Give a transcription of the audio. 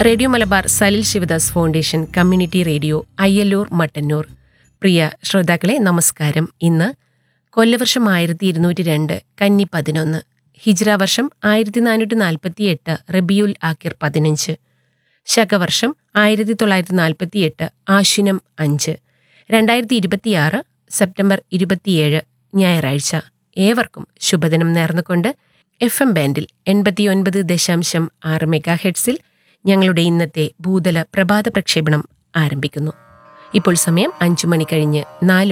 radio Malabar Salil Sivadas foundation community radio Ayyallur Mattannur പ്രിയ ശ്രോതാക്കളെ നമസ്കാരം ഇന്ന് കൊല്ലവർഷം ആയിരത്തി ഇരുന്നൂറ്റി രണ്ട് കന്നി പതിനൊന്ന് ഹിജ്ര വർഷം ആയിരത്തി നാനൂറ്റി നാൽപ്പത്തി എട്ട് റബിയുൽ ആക്കിർ പതിനഞ്ച് ശകവർഷം ആയിരത്തി തൊള്ളായിരത്തി നാൽപ്പത്തി എട്ട് ആശ്വിനം അഞ്ച് രണ്ടായിരത്തി ഇരുപത്തിയാറ് സെപ്റ്റംബർ ഇരുപത്തിയേഴ് ഞായറാഴ്ച ഏവർക്കും ശുഭദിനം നേർന്നുകൊണ്ട് എഫ് എം ബാൻഡിൽ എൺപത്തിയൊൻപത് ദശാംശം ആറ് മെഗാ ഹെഡ്സിൽ ഞങ്ങളുടെ ഇന്നത്തെ ഭൂതല പ്രഭാത പ്രക്ഷേപണം ആരംഭിക്കുന്നു ഇപ്പോൾ സമയം അഞ്ചു മണി കഴിഞ്ഞ് നാല്